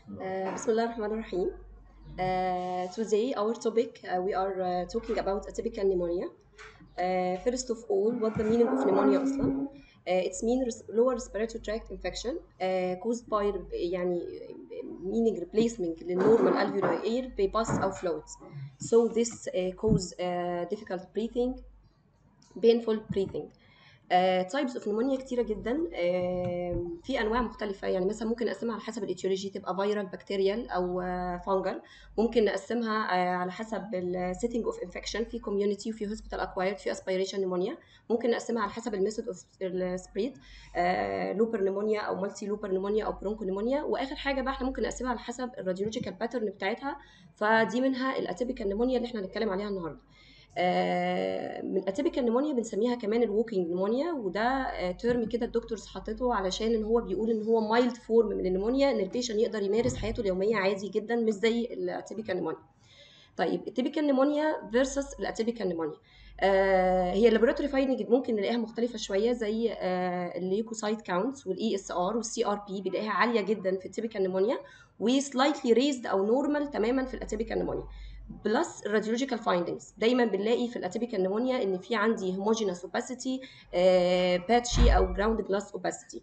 Uh, Bismillah ar-Rahman ar-Rahim. Uh, today, our topic, uh, we are uh, talking about atypical pneumonia. Uh, first of all, what the meaning of pneumonia أصلا? Uh, it's mean res- lower respiratory tract infection uh, caused by يعني meaning replacement للnormal alveolar air by pus أو fluids. So this uh, cause uh, difficult breathing, painful breathing. آه types of pneumonia كتيرة جدا آه في أنواع مختلفة يعني مثلا ممكن نقسمها على حسب الاتيولوجي تبقى فيرال بكتيريال أو فانجل ممكن نقسمها آه على حسب السيتنج اوف انفكشن في كوميونتي وفي هوسبيتال اكوايرد في اسبيريشن نيمونيا ممكن نقسمها على حسب الميثود اوف السبريد لوبر نيمونيا او مالتي لوبر نيمونيا او برونكو نيمونيا واخر حاجه بقى احنا ممكن نقسمها على حسب الراديولوجيكال باترن بتاعتها فدي منها الاتيبيكال نيمونيا اللي احنا هنتكلم عليها النهارده آه، من اتيبيكال نيمونيا بنسميها كمان الووكينج نيمونيا وده ترم كده الدكتورز حاطته علشان ان هو بيقول ان هو مايلد فورم من النيمونيا ان البيشن يقدر يمارس حياته اليوميه عادي جدا مش زي الاتيبيكال نيمونيا طيب التيبيكال نيمونيا فيرسس الاتيبيكال نيمونيا آه هي اللابوراتوري فايندنج ممكن نلاقيها مختلفه شويه زي آه الليوكوسايت كاونتس والاي اس ار والسي ار بي بنلاقيها عاليه جدا في التيبيكال نيمونيا وسلايتلي ريزد او نورمال تماما في الاتيبيكال نيمونيا بلس الراديولوجيكال فايندنجز دايما بنلاقي في الاتيبيكال نيمونيا ان في عندي هوموجينس اوباسيتي باتشي او جراوند جلاس اوباسيتي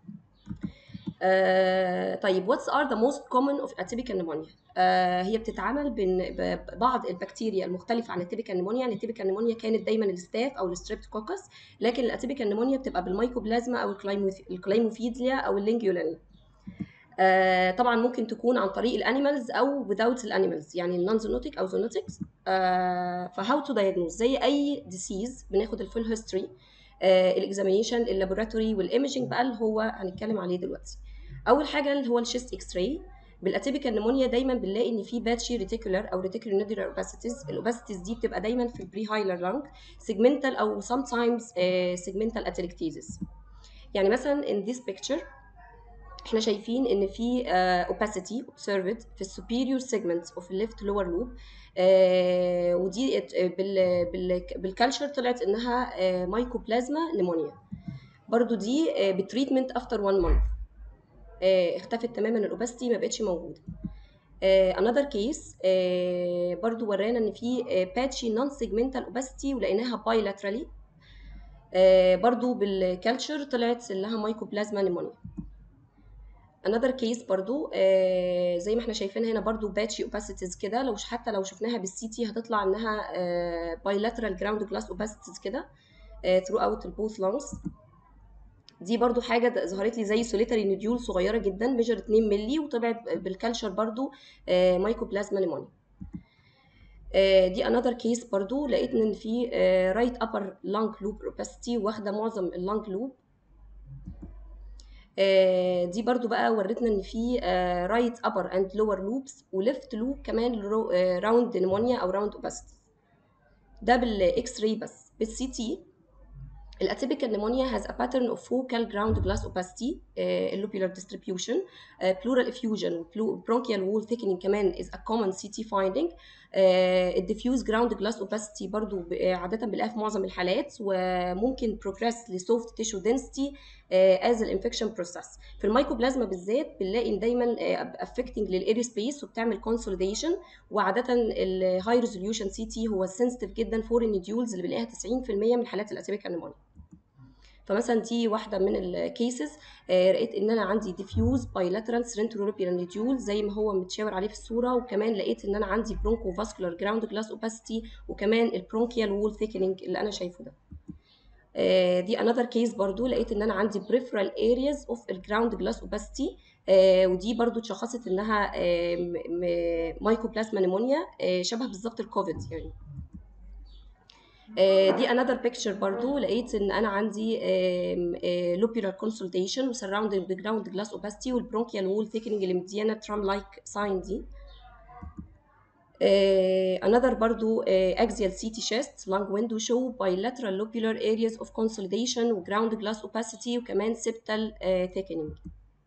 آه طيب what's are the most common of atypical pneumonia آه هي بتتعامل ببعض البكتيريا المختلفة عن التيبيكال نيمونيا يعني التيبيكال نيمونيا كانت دايما الستاف او الستريبتوكوكس لكن الاتيبيكال نيمونيا بتبقى بالمايكوبلازما او الكلايموفيدليا او اللينجيولانيا آه طبعا ممكن تكون عن طريق الانيمالز او without الانيمالز يعني النون زونوتيك او زونوتكس آه فهاو تو دايجنوز زي اي ديسيز بناخد الفول هيستوري الاكزامينيشن اللابوراتوري والايمجنج بقى اللي هو هنتكلم عليه دلوقتي اول حاجه اللي هو الشيست اكس راي بالاتيبيكال نيمونيا دايما بنلاقي ان في باتشي ريتيكولار او ريتيكولار نودولار اوباسيتيز الاوباسيتيز دي بتبقى دايما في البري هايلر لانج سيجمنتال او sometimes سيجمنتال اتلكتيزس يعني مثلا in this picture احنا شايفين ان في uh, opacity observed في السوبيريور segments of left lower loop uh, ودي بال بال بالكالتشر طلعت انها uh, مايكوبلازما نيمونيا برضو دي uh, بتريتمنت افتر 1 مانث uh, اختفت تماما الاوباستي ما بقتش موجوده uh, another case uh, برضو ورانا ان في باتشي نون سيجمنتال اوباستي ولقيناها بايلاترالي uh, برضو بالكالتشر طلعت لها مايكوبلازما نيمونيا another case برضو آه زي ما احنا شايفين هنا برضو باتشي اوباسيتيز كده لو حتى لو شفناها بالسي تي هتطلع انها آه bilateral ground glass opacities كده آه throughout البوث lungs دي برضو حاجة ظهرت لي زي سوليتري نوديول صغيرة جدا ميجر 2 مللي وطلعت بالكالشر برضو آه مايكوبلازما نيمونيا آه دي another case برضو لقيت ان في آه right upper lung loop opacity واخدة معظم اللانج لوب آه دي برضو بقى ورتنا ان في رايت ابر اند لور لوبس وليفت لوب كمان راوند نيمونيا او راوند اوباستي ده بالاكس راي بس بالسي تي الاتيبيكال نيمونيا has a pattern of focal ground glass opacity uh, lobular distribution uh, pleural effusion bronchial wall thickening كمان is a common CT finding uh, diffuse ground glass opacity برضو عادة بنلاقيها في معظم الحالات وممكن progress ل soft tissue density uh, as an infection process في الميكوبلازما بالذات بنلاقي دايما uh, affecting للاري سبيس وبتعمل consolidation وعادة ال high resolution CT هو sensitive جدا for النوديولز اللي بنلاقيها 90% من حالات الاتيبيكال نيمونيا فمثلا دي واحده من الكيسز آه لقيت ان انا عندي ديفيوز بايلاترال سرنتروبيال نوديول زي ما هو متشاور عليه في الصوره وكمان لقيت ان انا عندي برونكو فاسكولار جراوند جلاس اوباسيتي وكمان البرونكيال وول ثيكنينج اللي انا شايفه ده آه دي انذر كيس برضو لقيت ان انا عندي بريفرال ارياز اوف الجراوند جلاس اوباسيتي آه ودي برضو اتشخصت انها مايكوبلازما نيمونيا شبه بالظبط الكوفيد يعني دي another picture برضو لقيت ان انا عندي lobular consolidation surrounding the ground glass opacity والبرونكيال wall thickening اللي مديانا ترام لايك ساين دي another برضو axial CT chest lung window show bilateral lobular areas of consolidation و ground glass opacity وكمان septal thickening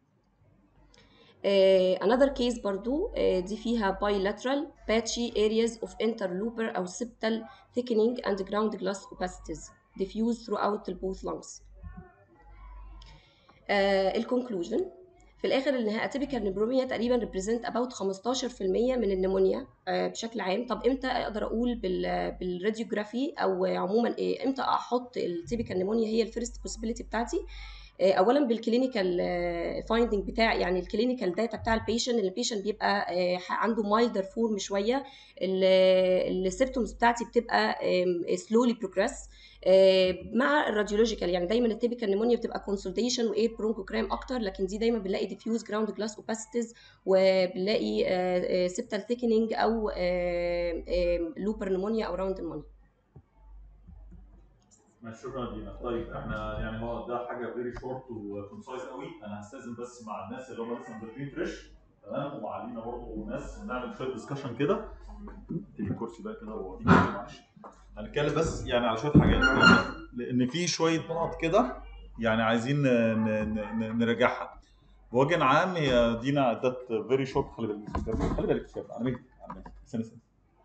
Uh, another case برضو uh, دي فيها bilateral patchy areas of interloper أو septal thickening and ground glass opacities diffuse throughout the both lungs. Uh, الconclusion في الاخر انها اتيبيكال نيمونيا تقريبا ريبريزنت اباوت 15% من النمونيا آه، بشكل عام طب امتى اقدر اقول بال بالراديوجرافي او عموما إيه امتى احط التيبيكال نيمونيا هي الفيرست بوسيبيليتي بتاعتي آه، اولا بالكلينيكال فايندنج بتاع يعني الكلينيكال داتا بتاع البيشنت البيشنت بيبقى آه، عنده مايلدر فورم شويه السيمتومز بتاعتي بتبقى سلولي بروجريس مع الراديولوجيكال يعني دايما التيبيكال نيمونيا بتبقى كونسلتيشن وايه برونكوجرام اكتر لكن دي دايما بنلاقي ديفيوز جراوند جلاس اوباسيتيز وبنلاقي سيبتال ثيكنينج او لوبر نيمونيا او راوند نيمونيا ماشي شكرا لينا طيب احنا يعني هو ده حاجه فيري شورت وكونسايز قوي انا هستاذن بس مع الناس اللي هم لسه مدربين فريش تمام ومع لينا برضه ناس نعمل شويه ديسكشن كده اديني الكرسي ده كده واديك معلش هنتكلم بس يعني على شويه حاجات لان في شويه نقط كده يعني عايزين ن- ن- ن- نراجعها بوجه عام هي دينا ادت فيري شورت خلي بالك خلي بالك يا شباب. انا مهدي انا مهدي استنى استنى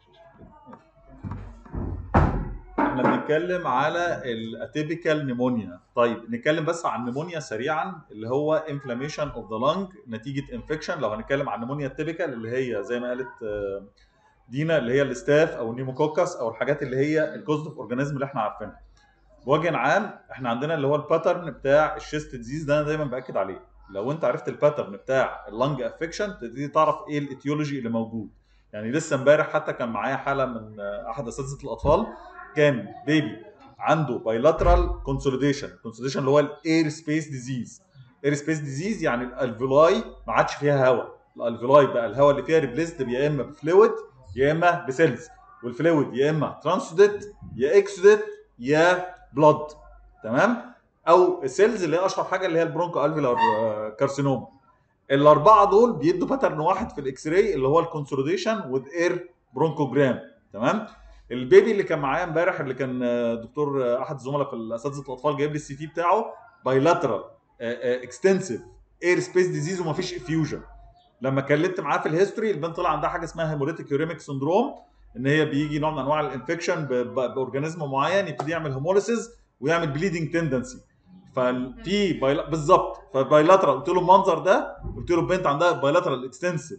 احنا بنتكلم على الاتيبيكال نيمونيا طيب نتكلم بس عن نيمونيا سريعا اللي هو انفلاميشن اوف ذا لانج نتيجه انفكشن لو هنتكلم عن نيمونيا التيبيكال اللي هي زي ما قالت آه، دينا اللي هي الاستاف او النيموكوكس او الحاجات اللي هي الكوزيتيف اورجانيزم اللي احنا عارفينها بوجه عام احنا عندنا اللي هو الباترن بتاع الشيست ديزيز ده انا دايما باكد عليه لو انت عرفت الباترن بتاع اللنج افكشن تبتدي تعرف ايه الايتيولوجي اللي موجود يعني لسه امبارح حتى كان معايا حاله من آه، احد اساتذه الاطفال كان بيبي عنده بايلاترال كونسوليديشن كونسوليديشن اللي هو الاير سبيس ديزيز اير سبيس ديزيز يعني الالفيلاي ما عادش فيها هواء الالفيلاي بقى الهواء اللي فيها ريبليسد يا اما بفلويد يا اما بسيلز والفلويد يا اما ترانسوديت يا اكسوديت يا بلاد تمام او السيلز اللي هي اشهر حاجه اللي هي البرونكو الفيلار كارسينوما الاربعه دول بيدوا باترن واحد في الاكس راي اللي هو الكونسوليديشن وذ اير برونكوجرام تمام البيبي اللي كان معايا امبارح اللي كان آه، دكتور آه، احد الزملاء في اساتذه الاطفال جايب لي السي تي بتاعه بايلاترال اكستنسيف اير سبيس ديزيز ومفيش افيوجن لما اتكلمت معاه في الهيستوري البنت طلع عندها حاجه اسمها هيموليتيك يوريميك سندروم ان هي بيجي نوع من انواع الانفكشن ب- ب- باورجانيزم معين يبتدي يعمل هيموليسيس ويعمل بليدنج تندنسي ففي بايلا... بالظبط فبايلاترال قلت له المنظر ده قلت له البنت عندها بايلاترال اكستنسيف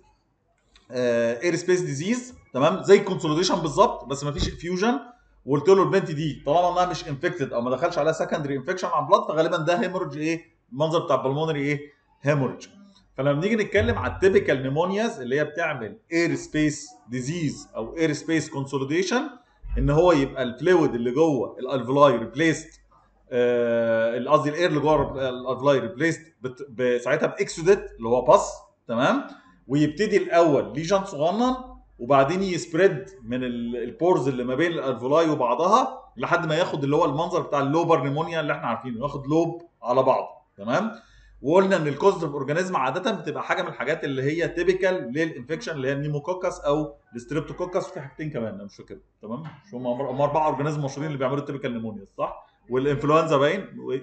اير سبيس ديزيز تمام زي الكونسوليديشن بالظبط بس ما فيش افيوجن وقلت له البنت دي طالما انها مش انفكتد او ما دخلش عليها سكندري انفكشن على بلاد فغالبا ده هيمورج ايه المنظر بتاع البلمونري ايه هيمورج فلما بنيجي نتكلم على التيبيكال نيمونياز اللي هي بتعمل اير سبيس ديزيز او اير سبيس كونسوليديشن ان هو يبقى الفلويد اللي جوه الالفلاي ريبليست قصدي الاير اللي جوه الالفلاي ريبليست ساعتها باكسوديت اللي هو باس تمام ويبتدي الاول ليجن صغنن وبعدين يسبريد من ال- البورز اللي ما بين الالفولاي وبعضها لحد ما ياخد اللي هو المنظر بتاع اللوبر نيمونيا اللي احنا عارفينه ياخد لوب على بعض تمام وقلنا ان الكوزيتيف اورجانيزم عاده بتبقى حاجه من الحاجات اللي هي تيبيكال للانفكشن اللي هي النيموكوكس او الستريبتوكوكس وفي حاجتين كمان انا مش فاكر تمام مش هم هم اربعه اورجانيزم مشهورين اللي بيعملوا التيبيكال نيمونيا صح والانفلونزا باين و-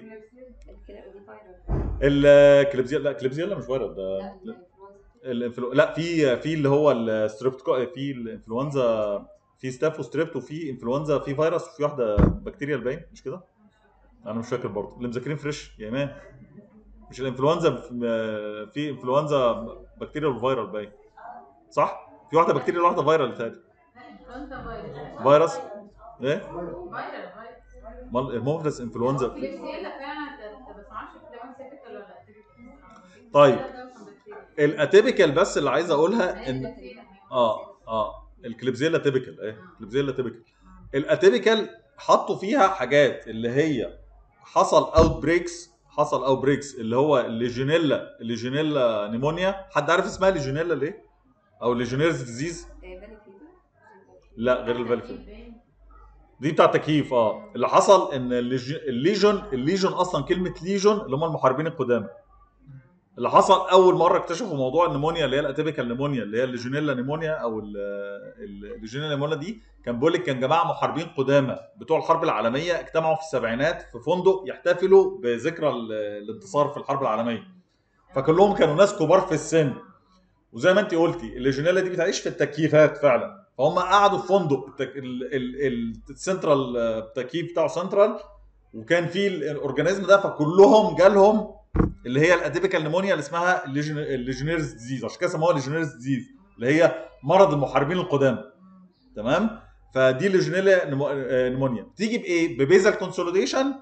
الكليبزيلا لا كليبزيلا مش فيروس ده الانفلو... لا في في اللي هو الستريبتوكو في الانفلونزا في ستاف ستريبت وفي انفلونزا في فيروس وفي واحده بكتيريا باين مش كده؟ انا مش فاكر برضه اللي مذاكرين فريش يا ايمان مش الانفلونزا في في انفلونزا بكتيريا وفيرال باين صح؟ في واحده بكتيريا وواحده فيرال تاني فيروس ايه؟ فايرال امال الموفرس انفلونزا كليبسيلا فعلا انت بس ما اعرفش كمان سيبك ولا لا طيب. الاتيبيكال بس اللي عايز اقولها ان اه اه الكليبزيلا تيبيكال ايه الكليبزيلا تيبيكال الاتيبيكال حطوا فيها حاجات اللي هي حصل اوت بريكس حصل اوت بريكس اللي هو الليجونيلا الليجونيلا نيمونيا حد عارف اسمها ليجونيلا ليه او ليجونيرز ديزيز لا غير الفالفين دي بتاع تكييف اه اللي حصل ان الليج- الليجون الليجون اصلا كلمه ليجون اللي هم المحاربين القدامى اللي حصل اول مره اكتشفوا موضوع النمونيا اللي هي الاتيبيكال نمونيا اللي هي الليجونيلا نيمونيا او ال- ال- الليجونيلا نيمونيا دي كان بيقول لك كان جماعه محاربين قدامى بتوع الحرب العالميه اجتمعوا في السبعينات في فندق يحتفلوا بذكرى ال- الانتصار في الحرب العالميه فكلهم كانوا ناس كبار في السن وزي ما انت قلتي الليجونيلا دي بتعيش في التكييفات فعلا فهم قعدوا في فندق التك... ال... ال... ال... السنترال التكييف بتاعه سنترال وكان فيه الاورجانيزم ده فكلهم جالهم اللي هي الاتيبيكال نيمونيا اللي اسمها الليجونيرز ديزيز عشان كده سموها ليجونيرز ديزيز اللي هي مرض المحاربين القدامى تمام فدي ليجونيلا نيمونيا بتيجي بايه ببيزل كونسوليديشن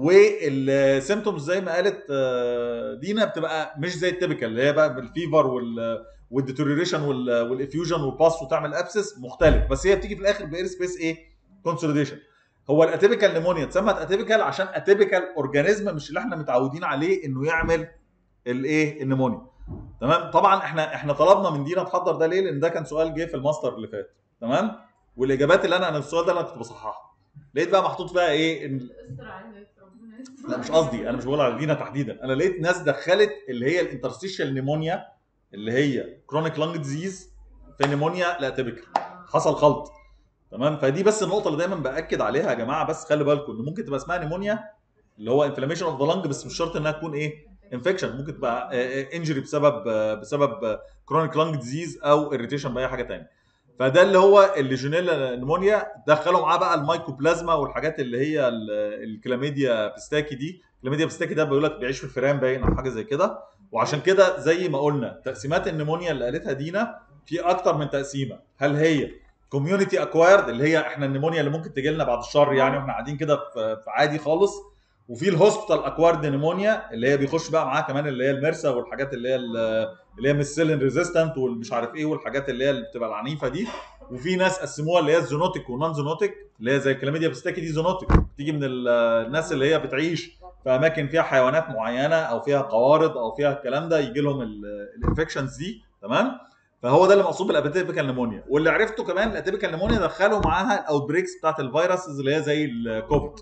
والسيمتومز زي ما قالت آه، دينا بتبقى مش زي التيبيكال اللي هي بقى بالفيفر وال والديتوريشن والافيوجن والباس وتعمل ابسس مختلف بس هي بتيجي في الاخر باير سبيس ايه كونسوليديشن هو الاتيبيكال نيمونيا اتسمت اتيبيكال عشان اتيبيكال اورجانيزم مش اللي احنا متعودين عليه انه يعمل الايه النيمونيا تمام طبعا احنا احنا طلبنا من دينا تحضر ده ليه لان ده كان سؤال جه في الماستر اللي فات تمام والاجابات اللي انا انا السؤال ده انا كنت بصححها لقيت بقى محطوط فيها ايه إن استر عليك ربنا يستر. لا مش قصدي انا مش بقول على دينا تحديدا انا لقيت ناس دخلت اللي هي الانترستيشال نيمونيا اللي هي كرونيك لانج ديزيز في نيمونيا لا تيبيكال حصل خلط تمام فدي بس النقطه اللي دايما باكد عليها يا جماعه بس خلي بالكم ان ممكن تبقى اسمها نيمونيا اللي هو انفلاميشن اوف ذا لانج بس مش شرط انها تكون ايه انفكشن ممكن تبقى انجري بسبب آه، بسبب كرونيك لانج ديزيز او اريتيشن باي حاجه ثانيه فده اللي هو الليجونيلا نيمونيا دخلوا معاه بقى المايكوبلازما والحاجات اللي هي ال- الكلاميديا بيستاكي دي الكلاميديا بيستاكي ده بيقول لك بيعيش في الفئران باين او حاجه زي كده وعشان كده زي ما قلنا تقسيمات النيمونيا اللي قالتها دينا في اكتر من تقسيمه هل هي كوميونتي اكوايرد اللي هي احنا النيمونيا اللي ممكن تجي لنا بعد الشر يعني واحنا قاعدين كده في في عادي خالص وفي الهوسبيتال اكوايرد نيمونيا اللي هي بيخش بقى معاها كمان اللي هي المرسا والحاجات اللي هي ال- اللي هي ميسيلين ريزيستنت والمش عارف ايه والحاجات اللي هي اللي بتبقى العنيفه دي وفي ناس قسموها اللي هي الزونوتيك والنون زونوتيك اللي هي زي الكلاميديا بستاكي دي زونوتيك بتيجي من ال- الناس اللي هي بتعيش في اماكن فيها حيوانات معينه او فيها قوارض او فيها الكلام ده يجي لهم الانفكشنز دي تمام فهو ده اللي مقصود بالاتيبيكال نيمونيا واللي عرفته كمان الاتيبيكال نيمونيا دخلوا معاها الاوت بريكس بتاعت الفيروسز اللي هي زي الكوفيد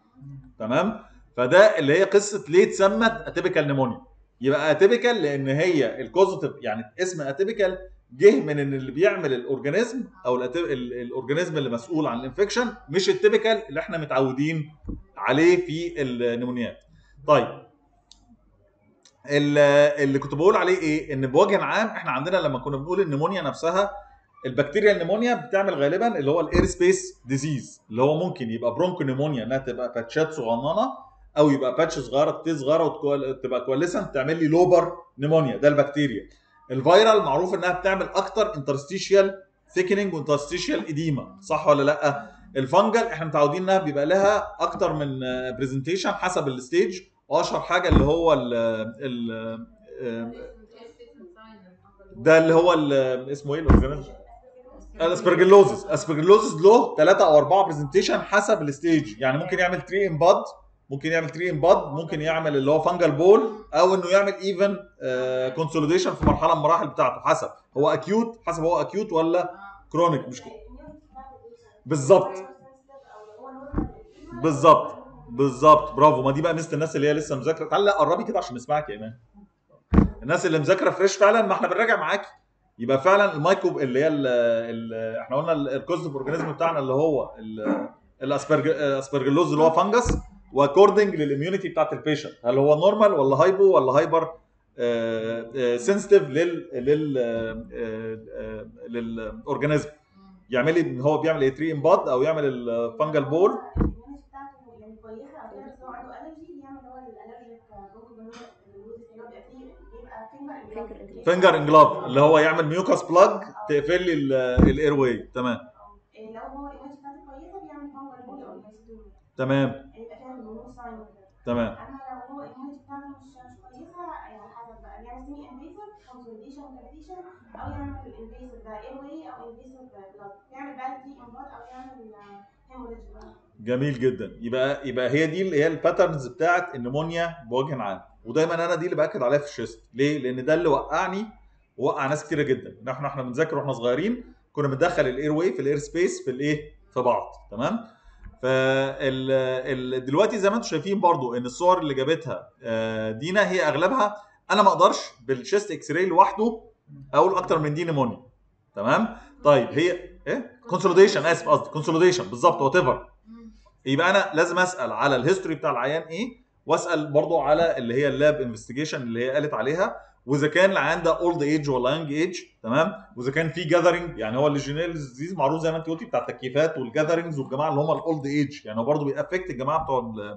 تمام فده اللي هي قصه ليه اتسمت اتيبيكال نيمونيا يبقى اتيبيكال لان هي الكوزيتيف يعني اسم اتيبيكال جه من ان اللي بيعمل الاورجانيزم او الأتي- ال- الاورجانيزم اللي مسؤول عن الانفكشن مش التيبيكال اللي احنا متعودين عليه في النمونيات طيب ال- اللي كنت بقول عليه ايه ان بوجه عام احنا عندنا لما كنا بنقول النمونيا نفسها البكتيريا النمونيا بتعمل غالبا اللي هو الاير سبيس ديزيز اللي هو ممكن يبقى برونكو نمونيا انها تبقى باتشات صغننه او يبقى باتش صغيره تي صغيره وتبقى كواليسنت تعمل لي لوبر نمونيا ده البكتيريا الفيرال معروف انها بتعمل اكتر انترستيشيال ثيكنينج وانترستيشيال اديما صح ولا لا الفنجل احنا متعودين انها بيبقى لها اكتر من برزنتيشن حسب الستيج واشهر حاجه اللي هو ال ال ده اللي هو ال- اسمه ايه الاورجانيزم الاسبرجلوزس اسبرجلوزس له ثلاثة او اربعة برزنتيشن حسب الستيج يعني ممكن يعمل تري ان باد ممكن يعمل تري ان باد ممكن يعمل اللي هو فانجل بول او انه يعمل ايفن كونسوليديشن في مرحله من المراحل بتاعته حسب هو اكيوت حسب هو اكيوت ولا كرونيك مش كده بالظبط بالظبط بالظبط برافو ما دي بقى ميزه الناس اللي هي لسه مذاكره تعالى قربي كده عشان نسمعك يا ايمان الناس اللي مذاكره فريش فعلا ما احنا بنراجع معاكي يبقى فعلا المايكروب اللي هي ال ال احنا قلنا الكوزيتيف اورجانيزم بتاعنا اللي هو ال- الاسبرج الاسبرجلوز اللي هو فانجس واكوردنج للاميونيتي بتاعت البيشنت هل هو نورمال ولا هايبو ولا هايبر سنسيتيف لل لل للاورجانيزم يعمل لي ان هو بيعمل ايه تري امباد او يعمل الفانجل بول الإيميونيتي بتاعته يعني كويسه او كده بس هو عنده الرجي بيعمل هو الالرجيك بروكوبينوز اللي هو بيبقى فيه بيبقى فينجر فينجر انجلاف اللي هو يعمل ميوكاس بلاج تقفل لي الاير واي تمام لو هو الإيميونيتي بتاعته كويسه بيعمل فانجر بول او الهيستون تمام يبقى فيها النمو ساين وكده تمام اما لو هو الإيميونيتي بتاعته مش مش كويسه يعني على حسب بقى بيعمل سيمي انفيسيف كونسوليديشن كاليتيشن او يعمل انفيسيف ده اير واي او انفيسيف بلاد يعمل بقى دي امباد او يعمل هيموريدج بقى جميل جدا يبقى يبقى هي دي اللي هي الباترنز بتاعت النمونيا بوجه عام ودايما انا دي اللي باكد عليها في الشيست ليه لان ده اللي وقعني ووقع ناس كتيره جدا ان احنا احنا بنذاكر واحنا صغيرين كنا بندخل الاير واي في الاير سبيس في الايه في بعض تمام فال ال- دلوقتي زي ما انتم شايفين برضو ان الصور اللي جابتها آه، دينا هي اغلبها انا ما اقدرش بالشيست اكس راي لوحده اقول اكتر من دي نمونيا تمام طيب هي ايه كونسوليديشن اسف قصدي كونسوليديشن بالظبط وات ايفر يبقى انا لازم اسال على الهيستوري بتاع العيان ايه واسال برضو على اللي هي اللاب انفستيجيشن اللي هي قالت عليها واذا كان العيان ده اولد ايج ولا يانج ايج تمام واذا كان في جاذرنج يعني هو الليجيونيل ديزيز معروف زي ما انت قلتي بتاع التكييفات والجاذرنجز والجماعه اللي هم الاولد ايج يعني هو برضو بيأفكت الجماعه بتوع ال-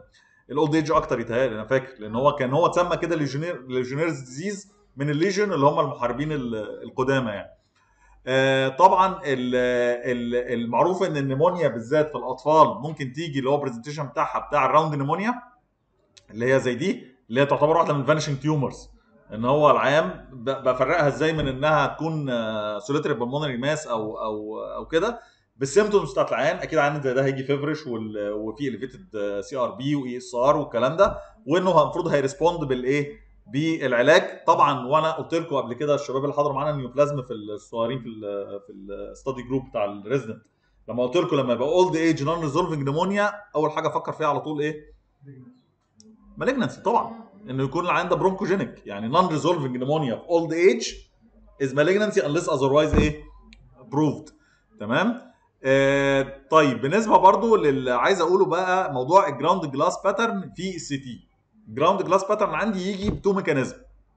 الاولد ايج اكتر يتهيألي انا فاكر لان هو كان هو اتسمى كده ليجونير ليجونيرز ديزيز من الليجن اللي هم المحاربين ال- القدامى يعني آه، طبعا ال- ال- المعروف ان النمونيا بالذات في الاطفال ممكن تيجي اللي هو برزنتيشن بتاعها بتاع الراوند نمونيا اللي هي زي دي اللي هي تعتبر واحده من الفانشنج تيومرز ان هو العيان ب- بفرقها ازاي من انها تكون سوليتري بالمونري ماس او او او كده بالسيمتومز بتاعت العيان اكيد عيان زي ده هيجي فيفرش وال- وفي اليفيتد سي ار بي واي اس ار والكلام ده وانه المفروض هيرسبوند بالايه بالعلاج طبعا وانا قلت لكم قبل كده الشباب اللي حضروا معانا النيوبلازم في الصغيرين في ال في الستادي جروب بتاع الريزدنت لما قلت لكم لما يبقى اولد ايج نون ريزولفنج نمونيا اول حاجه افكر فيها على طول ايه؟ مالجنسي طبعا انه يكون العيان ده برونكوجينيك يعني نون ريزولفنج نمونيا في اولد ايج از مالجنسي unless otherwise ايه؟ proved تمام؟ آه طيب بالنسبه برضو للي عايز اقوله بقى موضوع الجراوند جلاس باترن في السي تي جراوند جلاس باترن عندي يجي بتو ميكانيزم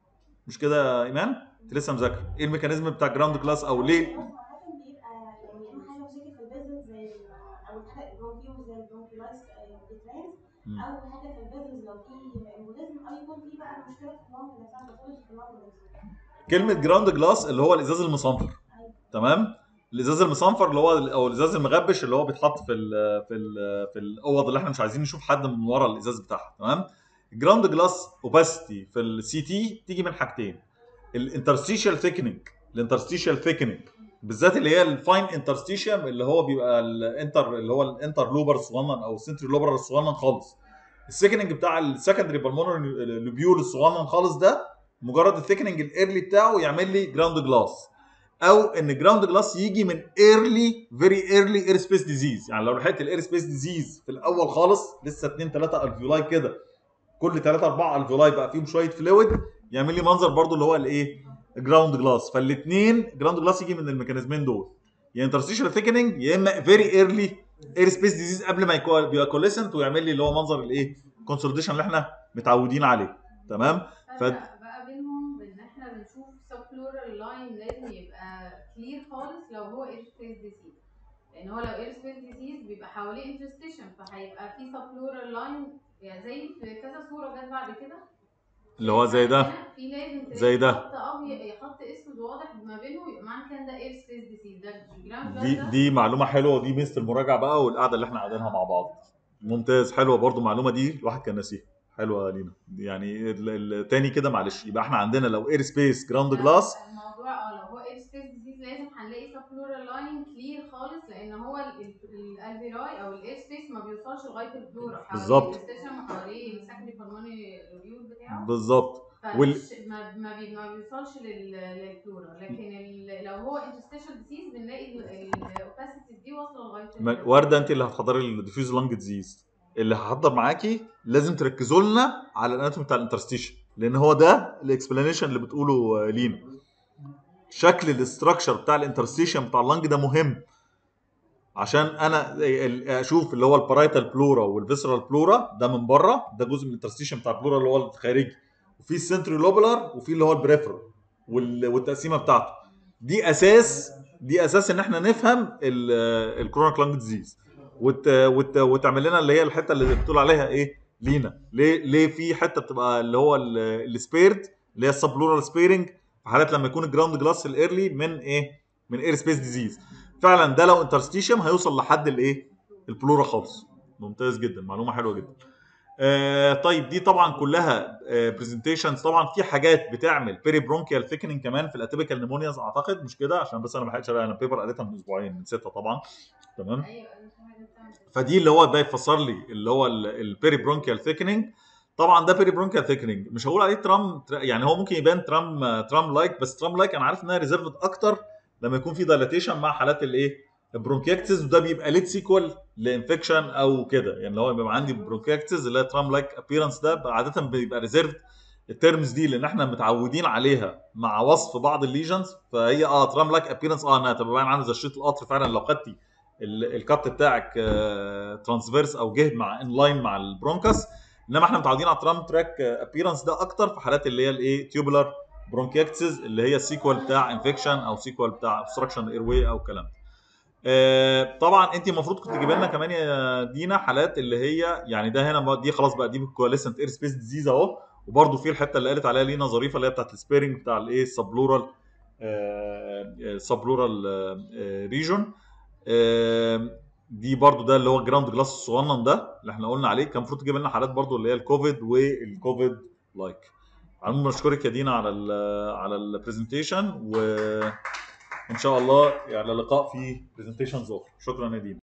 مش كده يا ايمان؟ انت لسه مذاكره ايه الميكانيزم بتاع جراوند جلاس او ليه هو عادة بيبقى يعني اما حاجه مشاكل في البيزنس زي ال- او حاجه البرونكيوز زي البرونكيولايتس بترانس مم. او حاجه في البيزنس لو في امبوليزم او يكون في بقى مشكله في اللنج نفسها باثولوجي في اللنج نفسها كلمه جراوند جلاس اللي هو الازاز المصنفر تمام الازاز المصنفر اللي هو او الازاز المغبش اللي هو بيتحط في ال في ال في الاوض اللي احنا مش عايزين نشوف حد من ورا الازاز بتاعها تمام الجراوند جلاس اوباسيتي في السي تي تيجي من حاجتين الانترستيشال ثيكنينج الانترستيشال ثيكنينج بالذات اللي هي الفاين انترستيشيوم اللي هو بيبقى الانتر اللي هو الانتر لوبر الصغنن او السنتري لوبر الصغنن خالص السيكننج بتاع السكندري بالمونري لوبيول الصغنن خالص ده مجرد الثيكننج الايرلي بتاعه يعمل لي جراوند جلاس او ان جراوند جلاس يجي من ايرلي فيري ايرلي اير سبيس ديزيز يعني لو لحقت الاير سبيس ديزيز في الاول خالص لسه 2 3 الفيولاي كده كل 3 4 الفيولاي بقى فيهم شويه فلويد يعمل لي منظر برضو اللي هو الايه جراوند جلاس فالاثنين جراوند جلاس يجي من الميكانيزمين دول يا انترستيشال ثيكننج يا اما فيري ايرلي اير سبيس ديزيز قبل ما يكون بيبقى كوليسنت ويعمل لي اللي هو منظر الايه كونسوليديشن اللي احنا متعودين عليه تمام ف- فرق بقى بينهم ان احنا بنشوف سبلورال لاين لازم يبقى كلير خالص لو هو اير سبيس ديزيز لان هو لو اير سبيس ديزيز بيبقى حواليه انترستيشن فهيبقى في سبلورال لاين يعني زي في كذا صوره جت بعد كده اللي هو زي ده في لازم تلاقي زي ده. خط ابيض خط اسود واضح ما بينهم يبقى معنى كده ده اير سبيس ديزيز ده جراوند دي دي معلومه حلوه ودي ميزه المراجعه بقى والقعده اللي احنا قاعدينها مع بعض ممتاز حلوه برضو المعلومه دي الواحد كان ناسيها حلوه يا لينا يعني ال- ال- تاني كده معلش يبقى احنا عندنا لو اير سبيس جراوند جلاس الموضوع اه لو هو اير سبيس ديزيز لازم هنلاقي سبلورال لاين كلير خالص لان هو الالفيراي او الاير سبيس ما بيوصلش لغايه البلورا حواليه بالظبط. الستيشن وحواليه السكندري بالموني الريول بتاعه بالظبط وال- فمش ما ما, بي ما بيوصلش لل- للبلورا لكن ال- لو هو انترستيشال ديزيز بنلاقي الاوباسيتي دي واصله لغايه ما- ال- ورده انت اللي هتحضري الديفيوز لانج ديزيز اللي هحضر معاكي لازم تركزوا لنا على الاناتومي بتاع الانترستيشن لان هو ده الاكسبلانيشن اللي بتقوله آه، لينا شكل الاستراكشر بتاع الانترستيشن بتاع اللنج ده مهم عشان انا ال- اشوف اللي هو البارايتال بلورا والفيسرال بلورا ده من بره ده جزء من الانترستيشن بتاع البلورا اللي هو الخارجي وفي السنتري لوبولار وفي اللي هو البريفرال وال- والتقسيمه بتاعته دي اساس دي اساس ان احنا نفهم الكرونيك لانج ديزيز وت... وت... وتعمل لنا اللي هي الحته اللي بتقول عليها ايه لينا ليه ليه في حته بتبقى اللي هو السبيرد اللي هي السبلورال سبيرنج في حالات لما يكون الجراوند جلاس الايرلي من ايه من اير سبيس ديزيز فعلا ده لو انترستيشم هيوصل لحد الايه البلورا خالص ممتاز جدا معلومه حلوه جدا آه طيب دي طبعا كلها برزنتيشنز طبعا في حاجات بتعمل بيري برونكيال ثيكنينج كمان في الاتيبيكال نيمونياز اعتقد مش كده عشان بس انا ما لحقتش ألاقي، انا بيبر قريتها من اسبوعين نسيتها طبعا تمام ايوه في حاجه بتعمل كده. فدي اللي هو ده يفسر لي اللي هو البيري برونكيال ثيكنينج طبعا ده بيري برونكيال ثيكنينج مش هقول عليه ترام تر- يعني هو ممكن يبان ترام ترام لايك بس ترام لايك انا عارف انها ريزيرفد اكتر لما يكون في دايلاتيشن مع حالات الايه البرونكيكتس وده بيبقى ليد سيكوال لانفكشن او كده يعني اللي هو بيبقى عندي برونكيكتس اللي هي ترام لايك ابييرنس ده عاده بيبقى ريزيرفد الترمز دي لان احنا متعودين عليها مع وصف بعض الليجنز فهي اه ترام لايك ابييرنس اه انها تبقى باين عامل زي شريط القطر فعلا لو خدتي ال- الكات بتاعك ترانسفيرس او جه مع ان لاين مع البرونكاس انما احنا متعودين على الترام تراك ابييرنس ده اكتر في حالات اللي هي الايه تيوبولار برونكيكتسز اللي هي السيكوال بتاع انفكشن او سيكوال بتاع obstruction اير واي او الكلام ده آه، طبعا انت المفروض كنت تجيب لنا كمان يا دينا حالات اللي هي يعني ده هنا بقى- دي خلاص بقى دي كواليسنت اير سبيس ديزيز اهو وبرده في الحته اللي قالت عليها لينا ظريفه اللي هي بتاعت السبيرنج بتاع الايه السبلورال سبلورال ريجون دي برضو ده اللي هو الجراوند جلاس الصغنن ده اللي احنا قلنا عليه كان المفروض تجيب لنا حالات برضو اللي هي الكوفيد والكوفيد لايك عموما بشكرك يا دينا على ال على البرزنتيشن وان شاء الله على لقاء في برزنتيشنز اخرى شكرا يا دينا